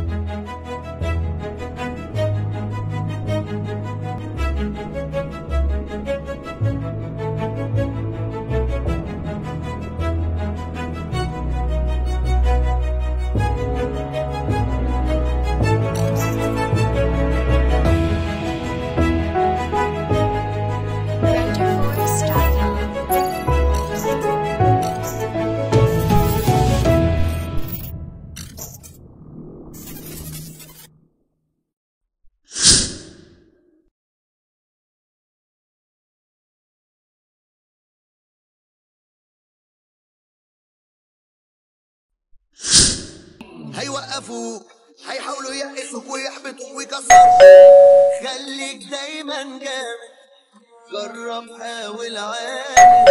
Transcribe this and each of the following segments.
هيوقفوك هيحاولوا ييأسوك ويحبطوك ويكسروك خليك دايما جامد جرب حاول عادي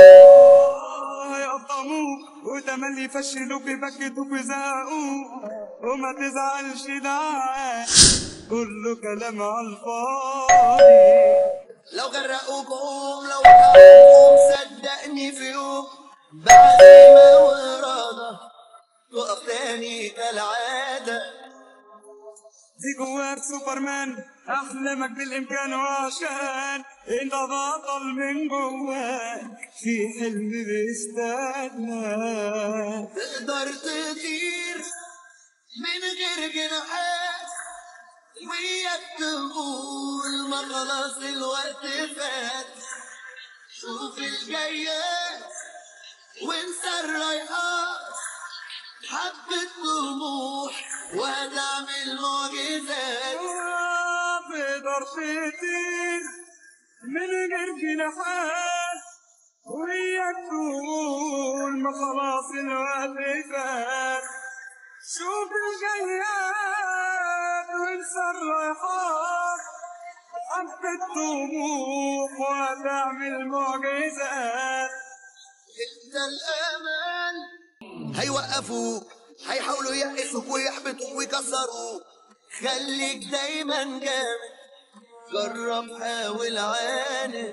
هيقطموك وتملي يفشلوك يبكتوك ويزهقوك وما تزعلش ده عادي كله كلام على الفاضي لو غرقوك قوم لو وقعوك قوم صدقني في يوم بعزيمة وإرادة تقف تاني كالعادة دي جواك سوبرمان احلامك بالامكان وعشان انت بطل من جواك في حلم بيستناك تقدر تطير من غير جناحات وياك تقول ما خلاص الوقت فات شوف الجايات وانسى الرايحات حبة طموح وهتعمل معجزات تقدر تطير من غير جناحات وياك تقول ما خلاص الوقت فات شوف الجياد وانسى الرايحات حبة طموح وهتعمل معجزات انت الامل هيوقفوك هيحاولوا ييأسوك ويحبطوك ويكسروك خليك دايما جامد جرب حاول عاند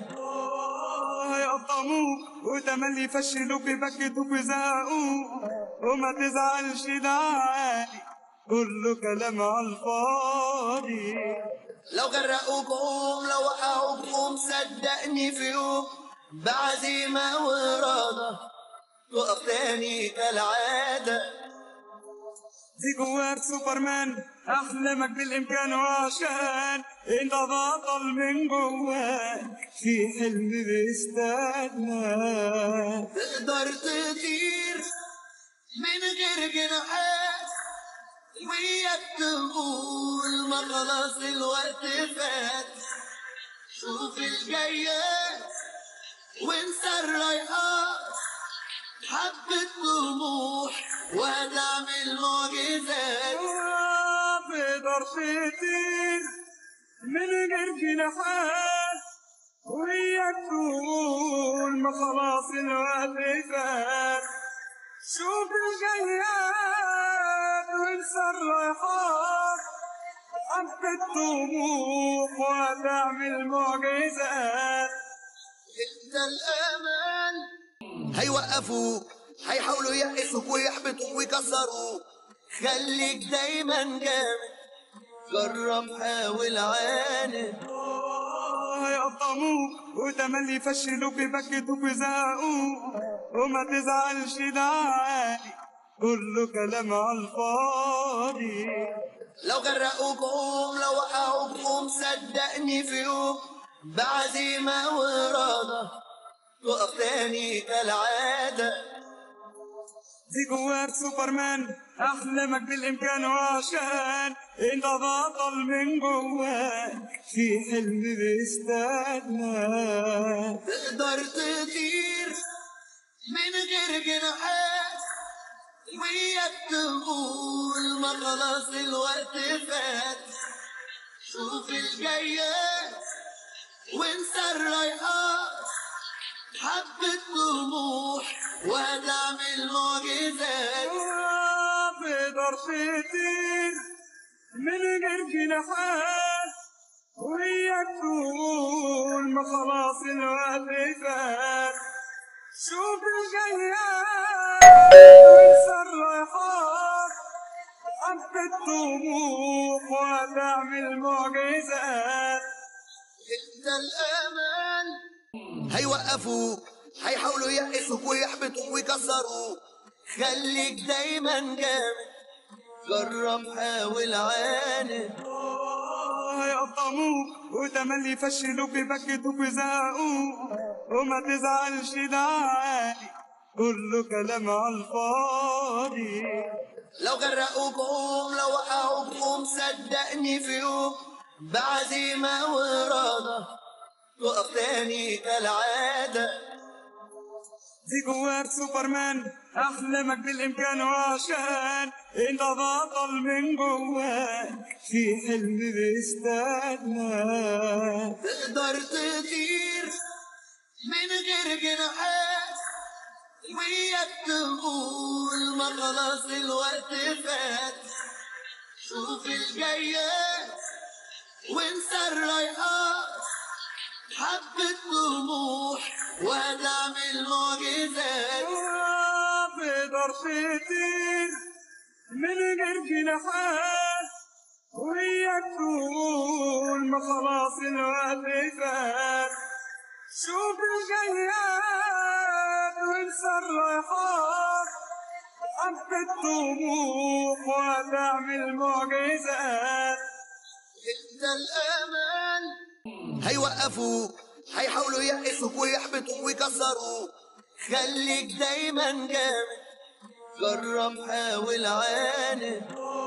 هيقطموك وتملي يفشلوك يبكتوك ويزهقوك وما تزعلش ده عادي كله كلام على الفاضي لو غرقوك قوم لو وقعوك قوم صدقني في يوم بعزيمة وإرادة تقف تاني كالعادة دي جواك سوبرمان احلامك بالامكان وعشان انت بطل من جواك في حلم بيستناك تقدر تطير من غير جناحات وياك تقول ما خلاص الوقت فات شوف الجايات وانسى الرايحات حبة طموح وهتعمل معجزات تقدر تطير من غير جناحات وياك تقول ما خلاص الوقت فات شوف الجياد وانسى الرايحات حبة طموح وهتعمل معجزات انت الامل هيوقفوك هيحاولوا ييأسوك ويحبطوك ويكسروك خليك دايما جامد جرب حاول عاند هيقطموك وتملي يفشلوك يبكتوك ويزهقوك وما تزعلش ده عادي كله كلام على الفاضي لو غرقوك قوم لو وقعوك قوم صدقني في يوم بعزيمة وإرادة تقف تاني كالعادة دي جواك سوبرمان احلامك بالامكان وعشان انت بطل من جواك في حلم بيستناك تقدر تطير من غير جناحات وياك تقول ما خلاص الوقت فات شوف الجايات وانسى الرايحات حبة طموح وهتعمل معجزات تقدر تطير من غير جناحات وياك تقول ما خلاص الوقت فات شوف الجياد وانسى الرايحات حبة طموح وتعمل معجزات انت الامل هيوقفوك هيحاولوا ييأسوك ويحبطوك ويكسروك خليك دايما جامد جرب حاول عاند هيقطموك وتملي يفشلوك يبكتوك ويزهقوك وما تزعلش ده عادي كله كلام على الفاضي لو غرقوك قوم لو وقعوك قوم صدقني في يوم بعزيمة وإرادة تقف تاني كالعادة دي جواك سوبرمان احلامك بالامكان وعشان انت بطل من جواك في حلم بيستناك تقدر تطير من غير جناحات وياك تقول ما خلاص الوقت فات شوف الجايات وانسى الرايحات حبة طموح وهتعمل معجزات تقدر تطير من غير جناحات وياك تقول ما خلاص الوقت فات شوف الجياد وانسى الرايحات حبة طموح وتعمل معجزات انت الامل هيوقفوك هيحاولوا ييأسوك ويحبطوك ويكسروك خليك دايما جامد جرب حاول عاند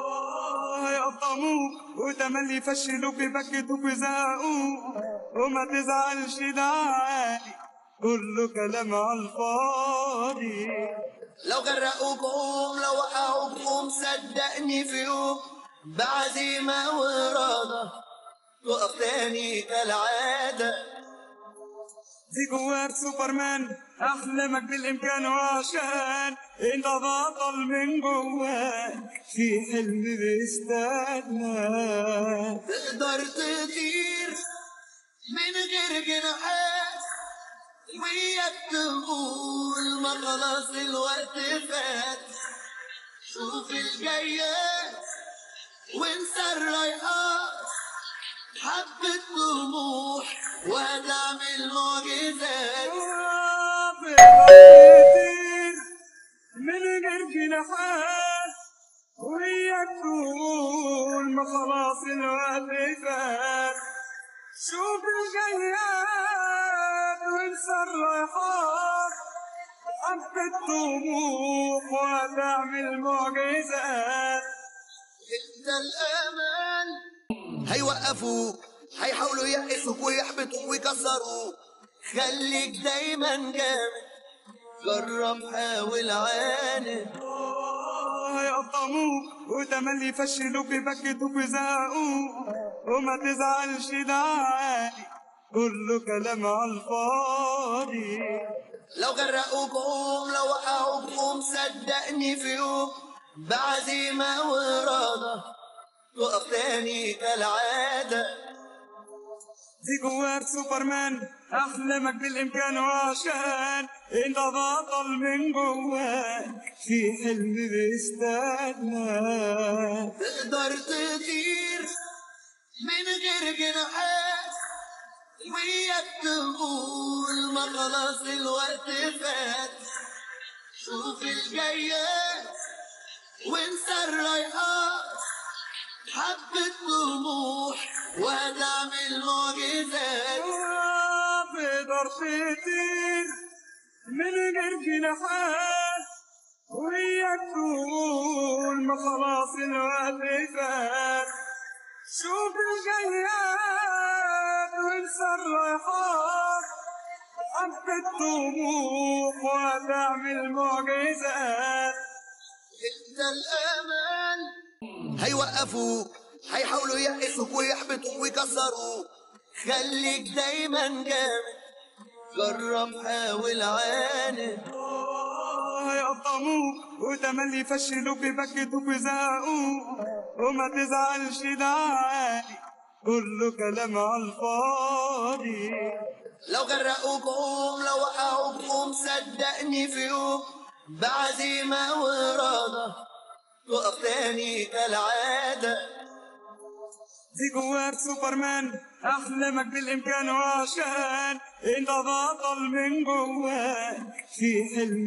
هيقطموك وتملي يفشلوك يبكتوك ويزهقوك وما تزعلش ده عادي كله كلام على الفاضي لو غرقوك قوم لو وقعوك قوم صدقني في يوم بعزيمة وإرادة تقف تاني كالعادة دي جواك سوبرمان احلامك بالامكان وعشان انت بطل من جواك في حلم بيستناك تقدر تطير من غير جناحات وياك تقول ما خلاص الوقت فات شوف الجايات وانسى الرايحات حبة طموح وهتعمل معجزات تطير من غير جناحات وياك تقول ما خلاص الوقت فات شوف الجياد وانسى الرايحات حبة طموح وتعمل معجزات انت الامل هيوقفوك هيحاولوا ييأسوك ويحبطوك ويكسروك خليك دايما جامد جرب حاول عاند هيقطموك وتملي يفشلوك يبكتوك ويزهقوك وما تزعلش ده عادي كله كلام على الفاضي لو غرقوك قوم لو وقعوك قوم صدقني في يوم بعزيمة وإرادة تقف تاني كالعادة دي جواك سوبرمان احلامك بالامكان وعشان انت بطل من جواك في حلم بيستناك تقدر تطير من غير جناحات وياك تقول ما خلاص الوقت فات شوف الجايات وانسى الرايحات حبة طموح وهتعمل معجزات تقدر تطير من غير جناحات وياك تقول ما خلاص الوقت فات شوف الجياد وانسى الرايحات حبة طموح وتعمل معجزات انت الامل هيوقفوك هيحاولوا ييأسوك ويحبطوك ويكسروك خليك دايما جامد جرب حاول عاند هيقطموك وتملي يفشلوك يبكتوك ويزهقوك وما تزعلش ده عادي كله كلام على الفاضي لو غرقوك قوم لو وقعوك قوم صدقني في يوم بعزيمة وإرادة تقف تاني كالعادة دي جواك سوبرمان احلامك بالامكان وعشان انت بطل من جواك في حلم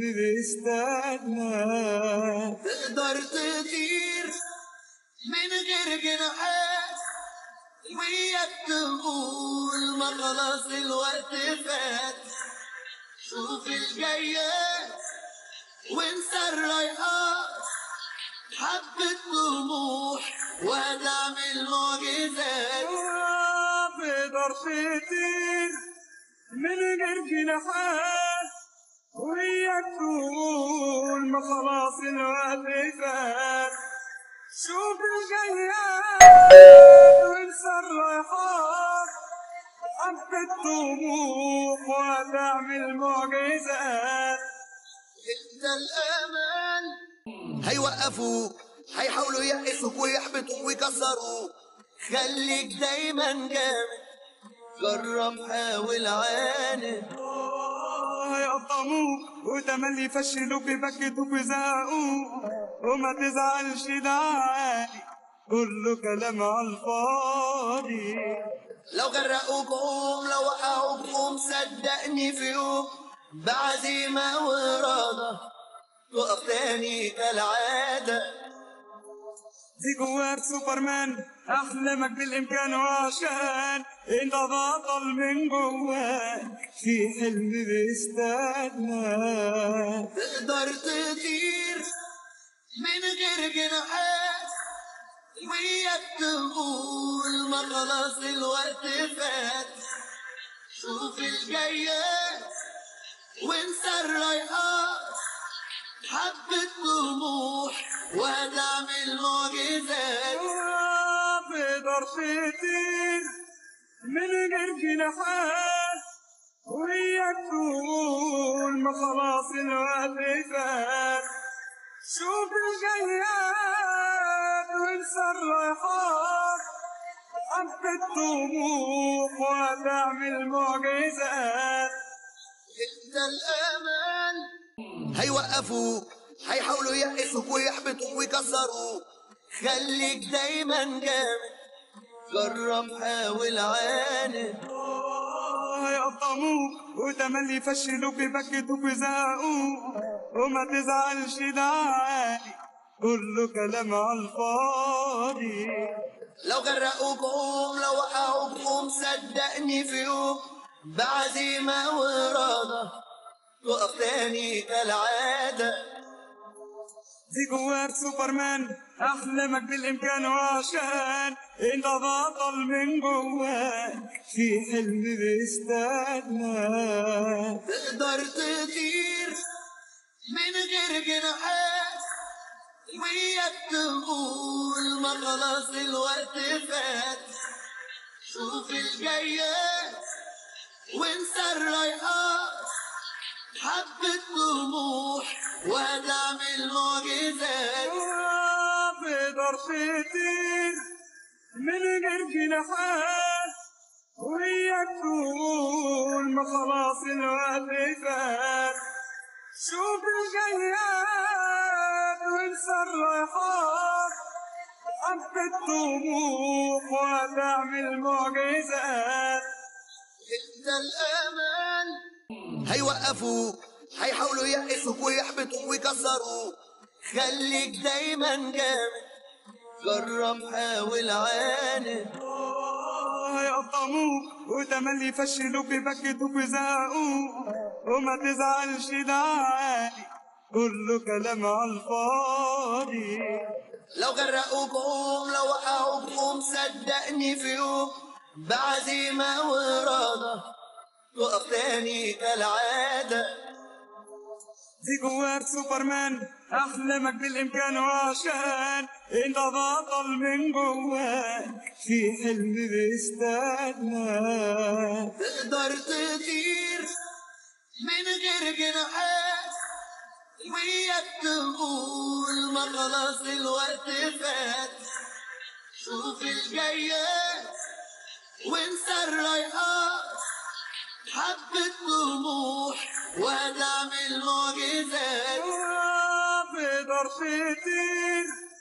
بيستناك تقدر تطير من غير جناحات وياك تقول ما خلاص الوقت فات شوف الجايات وانسى الرايحات حبة طموح وهتعمل معجزات تقدر تطير من غير جناحات وياك تقول ما خلاص الوقت فات شوف الجياد وانسى الرايحات حبة طموح وتعمل معجزات انت الامان هيوقفوك هيحاولوا ييأسوك ويحبطوك ويكسروك خليك دايما جامد جرب حاول عاند هيقطموك وتملي يفشلوك يبكتوك ويزهقوك وما تزعلش ده عادي كله كلام على الفاضي لو غرقوك قوم لو وقعوك قوم صدقني في يوم بعزيمة وإرادة تقف تاني كالعادة دي جواك سوبرمان احلامك بالامكان وعشان انت بطل من جواك في حلم بيستناك تقدر تطير من غير جناحات وياك تقول ما خلاص الوقت فات شوف الجايات وانسى الرايحات حبة طموح وهتعمل معجزات تقدر تطير من غير جناحات وياك تقول ما خلاص الوقت فات شوف الجياد وانسى الرايحات حبة طموح وتعمل معجزات انت الامان هيوقفوك هيحاولوا ييأسوك ويحبطوك ويكسروك خليك دايما جامد جرب حاول عاند هيقطموك وتملي يفشلوك يبكتوك ويزهقوك وما تزعلش ده عادي كله كلام على الفاضي لو غرقوك قوم لو وقعوك قوم صدقني في يوم بعزيمة وإرادة تقف تاني كالعادة دي جواك سوبرمان احلامك بالامكان وعشان انت بطل من جواك في حلم بيستناك تقدر تطير من غير جناحات وياك تقول ما خلاص الوقت فات شوف الجايات وانسى الرايحات حبة طموح وهتعمل معجزات تقدر تطير من غير جناحات وياك تقول ما خلاص الوقت فات شوف الجياد وانسى الرايحات حبة طموح وتعمل معجزات انت الامان هيوقفوك هيحاولوا ييأسوك ويحبطوك ويكسروك خليك دايما جامد جرب حاول عاند هيقطموك وتملي يفشلوك يبكتوك ويزهقوك وما تزعلش ده عادي كله كلام على الفاضي لو غرقوك قوم لو وقعوك قوم صدقني في يوم بعزيمة وإرادة تقف تاني كالعادة دي جواك سوبرمان احلامك بالامكان وعشان انت بطل من جواك في حلم بيستناك تقدر تطير من غير جناحات وياك تقول ما خلاص الوقت فات شوف الجايات وانسى الرايحات حبة طموح وهتعمل معجزات تقدر تطير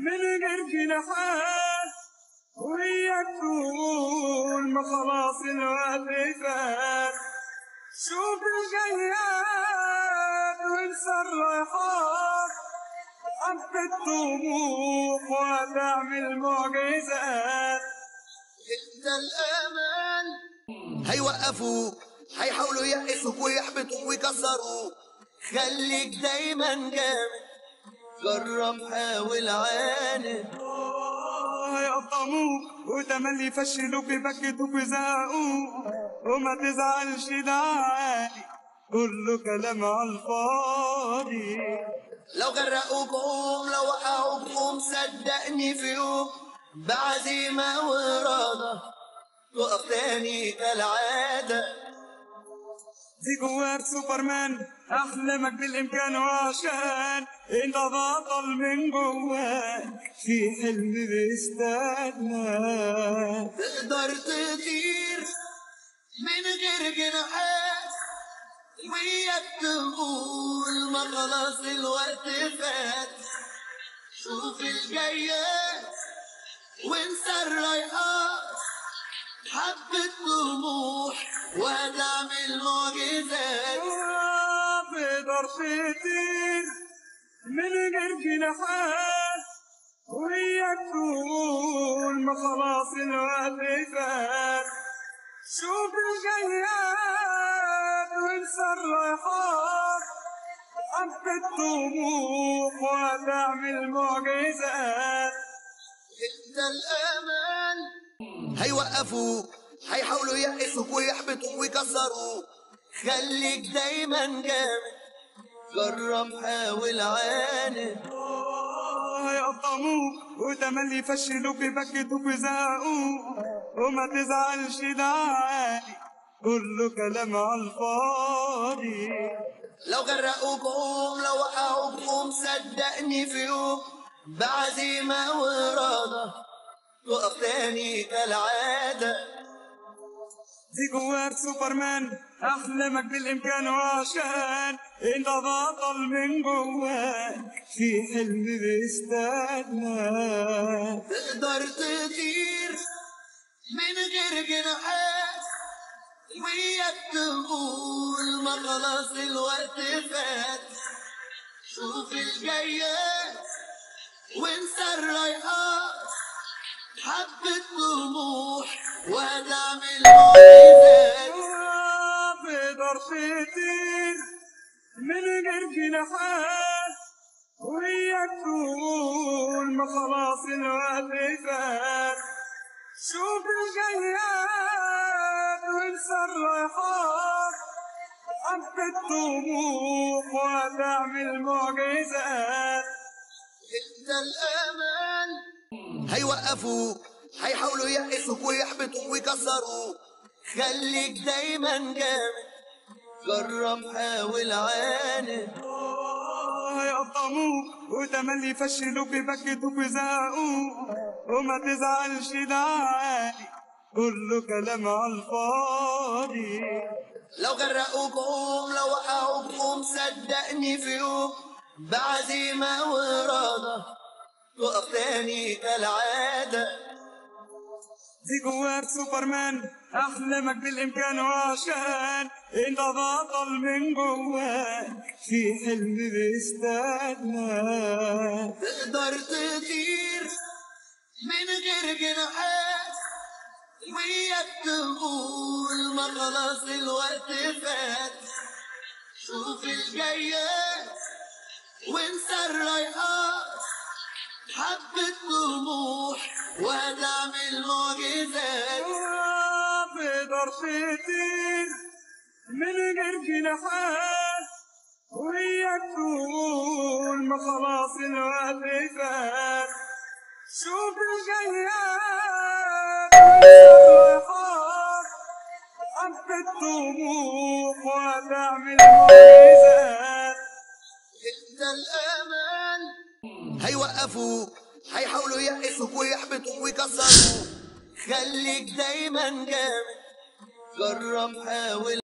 من غير جناحات وياك تقول ما خلاص الوقت فات شوف الجياد وانسى الرايحات حبة طموح وتعمل معجزات انت الامل هيوقفوك هيحاولوا ييأسوك ويحبطوك ويكسروك خليك دايما جامد جرب حاول عاند هيقطموك وتملي يفشلوك يبكتوك ويزهقوك وما تزعلش ده عادي كله كلام على الفاضي لو غرقوك قوم لو وقعوك قوم صدقني في يوم بعزيمة وإرادة تقف تاني كالعادة دي جواك سوبرمان احلامك بالامكان وعشان انت بطل من جواك في حلم بيستناك تقدر تطير من غير جناحات وياك تقول ما خلاص الوقت فات شوف الجايات وانسى الرايحات حبة طموح وهتعمل معجزات تقدر تطير من غير جناحات وياك تقول ما خلاص الوقت فات شوف الجياد وانسى الرايحات حبة طموح وتعمل معجزات انت الامل هيوقفوك هيحاولوا ييأسوك ويحبطوك ويكسروك خليك دايما جامد جرب حاول عاند هيقطموك وتملي يفشلوك يبكتوك ويزهقوك وما تزعلش ده عادي كله كلام على الفاضي لو غرقوك قوم لو وقعوك قوم صدقني في يوم بعزيمة وإرادة تقف تاني كالعادة دي جواك سوبرمان احلامك بالامكان وعشان انت بطل من جواك في حلم بيستناك تقدر تطير من غير جناحات وياك تقول ما خلاص الوقت فات شوف الجايات وانسى الرايحات حبة طموح وهتعمل معجزات تقدر تطير من غير جناحات وياك تقول ما خلاص الوقت فات شوف الجياد وانسى الرايحات حبة طموح وتعمل معجزات انت الامل هيوقفوك هيحاولوا ييأسوك ويحبطوك ويكسروك خليك دايما جامد جرب حاول عاند هيقطموك وتملي يفشلوك يبكتوك ويزهقوك وما تزعلش ده عادي كله كلام على الفاضي لو غرقوك قوم لو وقعوك قوم صدقني في يوم بعزيمة وإرادة تقف تاني كالعادة دي جواك سوبرمان احلامك بالامكان وعشان انت بطل من جواك في حلم بيستناك تقدر تطير من غير جناحات وياك تقول ما خلاص الوقت فات شوف الجايات وانسى الرايحات حبة طموح وهتعمل معجزات تقدر تطير من غير جناحات وياك تقول ما خلاص الوقت فات شوف الجياد وانسى الرايحات حبة طموح وتعمل معجزات انت الامل هيوقفوك هيحاولوا ييأسوك ويحبطوك ويكسروك خليك دايما جامد جرب حاول